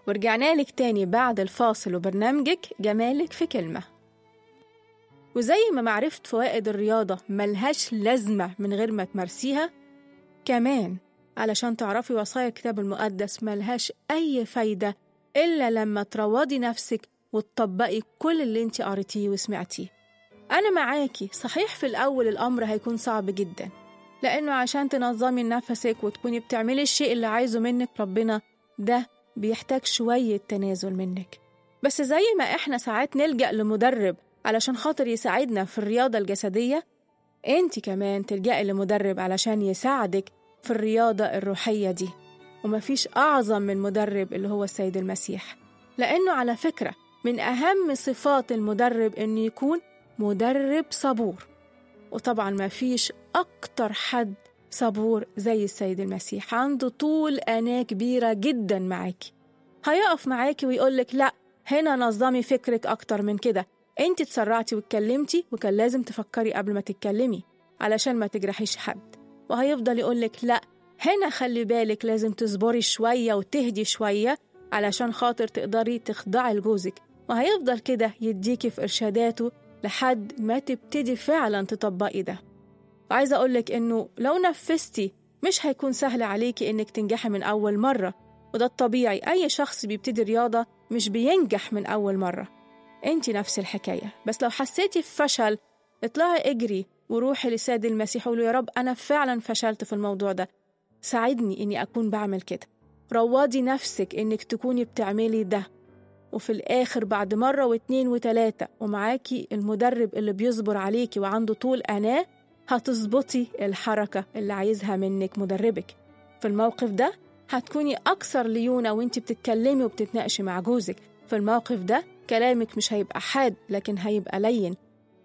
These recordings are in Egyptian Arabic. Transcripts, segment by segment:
ورجعنا لك تاني بعد الفاصل وبرنامجك جمالك في كلمة وزي ما معرفة فوائد الرياضة ملهاش لازمة من غير ما تمارسيها كمان علشان تعرفي وصايا الكتاب المقدس ملهاش أي فايدة إلا لما تروضي نفسك وتطبقي كل اللي انت قريتيه وسمعتيه أنا معاكي صحيح في الأول الأمر هيكون صعب جدا لأنه عشان تنظمي نفسك وتكوني بتعملي الشيء اللي عايزه منك ربنا ده بيحتاج شوية تنازل منك بس زي ما إحنا ساعات نلجأ لمدرب علشان خاطر يساعدنا في الرياضة الجسدية انت كمان تلجأي لمدرب علشان يساعدك في الرياضة الروحية دي ومفيش أعظم من مدرب اللي هو السيد المسيح لأنه على فكرة من أهم صفات المدرب إنه يكون مدرب صبور وطبعا ما فيش أكتر حد صبور زي السيد المسيح عنده طول أناة كبيرة جدا معاكي هيقف معاكي ويقولك لأ هنا نظمي فكرك أكتر من كده انت اتسرعتي واتكلمتي وكان لازم تفكري قبل ما تتكلمي علشان ما تجرحيش حد وهيفضل يقولك لأ هنا خلي بالك لازم تصبري شوية وتهدي شوية علشان خاطر تقدري تخضعي لجوزك وهيفضل كده يديكي في إرشاداته لحد ما تبتدي فعلا تطبقي ده وعايزة أقولك إنه لو نفذتي مش هيكون سهل عليكي إنك تنجحي من أول مرة وده الطبيعي أي شخص بيبتدي رياضة مش بينجح من أول مرة انت نفس الحكاية بس لو حسيتي بفشل اطلعي اجري وروحي لسيد المسيح وقولي يا رب أنا فعلا فشلت في الموضوع ده ساعدني إني أكون بعمل كده روضي نفسك إنك تكوني بتعملي ده وفي الآخر بعد مرة واتنين وتلاتة ومعاكي المدرب اللي بيصبر عليكي وعنده طول أناة هتظبطي الحركة اللي عايزها منك مدربك في الموقف ده هتكوني أكثر ليونة وانت بتتكلمي وبتتناقشي مع جوزك في الموقف ده كلامك مش هيبقى حاد لكن هيبقى لين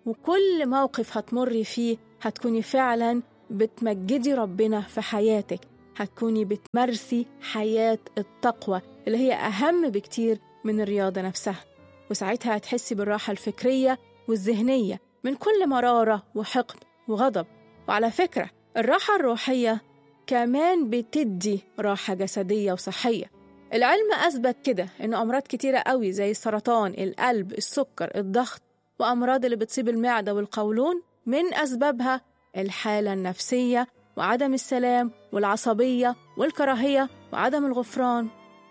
وكل موقف هتمري فيه هتكوني فعلا بتمجدي ربنا في حياتك هتكوني بتمارسي حياة التقوى اللي هي أهم بكتير من الرياضة نفسها وساعتها هتحسي بالراحة الفكرية والذهنية من كل مرارة وحقد وغضب وعلى فكرة الراحة الروحية كمان بتدي راحة جسدية وصحية العلم أثبت كده إن أمراض كتيرة قوي زي السرطان القلب السكر الضغط وأمراض اللي بتصيب المعدة والقولون من أسبابها الحالة النفسية وعدم السلام والعصبية والكراهية وعدم الغفران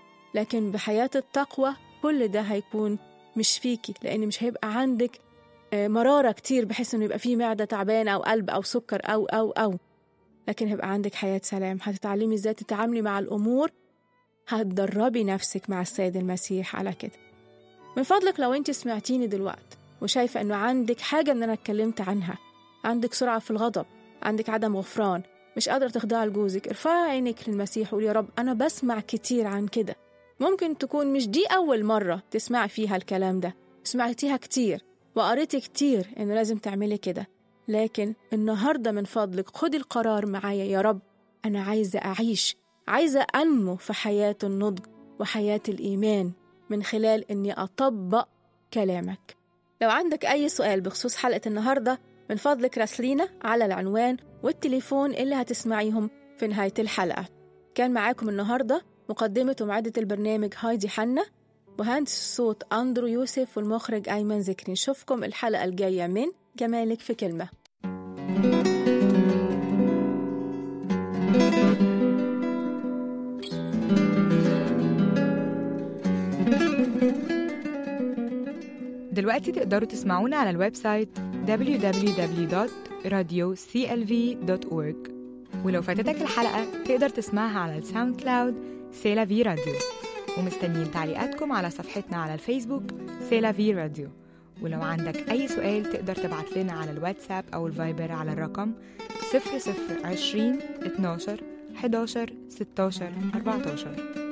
لكن بحياة التقوى كل ده هيكون مش فيكي لأن مش هيبقى عندك مرارة كتير بحيث إنه يبقى فيه معدة تعبانة أو قلب أو سكر أو أو أو لكن هيبقى عندك حياة سلام هتتعلمي إزاي تتعاملي مع الأمور هتدربي نفسك مع السيد المسيح على كده من فضلك لو انت سمعتيني دلوقتي وشايفة انه عندك حاجة من انا اتكلمت عنها عندك سرعة في الغضب عندك عدم غفران مش قادرة تخضعي لجوزك ارفعي عينك للمسيح وقولي يا رب أنا بسمع كتير عن كده ممكن تكون مش دي أول مرة تسمعي فيها الكلام ده سمعتيها كتير وقريتي كتير إنه لازم تعملي كده لكن النهاردة من فضلك خدي القرار معايا يا رب أنا عايزة أعيش عايزة أنمو في حياة النضج وحياة الإيمان من خلال إني أطبق كلامك لو عندك أي سؤال بخصوص حلقة النهاردة من فضلك راسلينا على العنوان والتليفون اللي هتسمعيهم في نهاية الحلقة كان معاكم النهاردة مقدمة ومعدة البرنامج هايدي حنا وهندس الصوت أندرو يوسف والمخرج أيمن ذكري نشوفكم الحلقة الجاية من جمالك في كلمة دلوقتي تقدروا تسمعونا على الويب سايت www.radioclv.org ولو فاتتك الحلقة تقدر تسمعها على الساوند كلاود سيلا في راديو ومستنيين تعليقاتكم على صفحتنا على الفيسبوك سيلا في راديو ولو عندك أي سؤال تقدر تبعت لنا على الواتساب أو الفايبر على الرقم 0020 12 11 16 14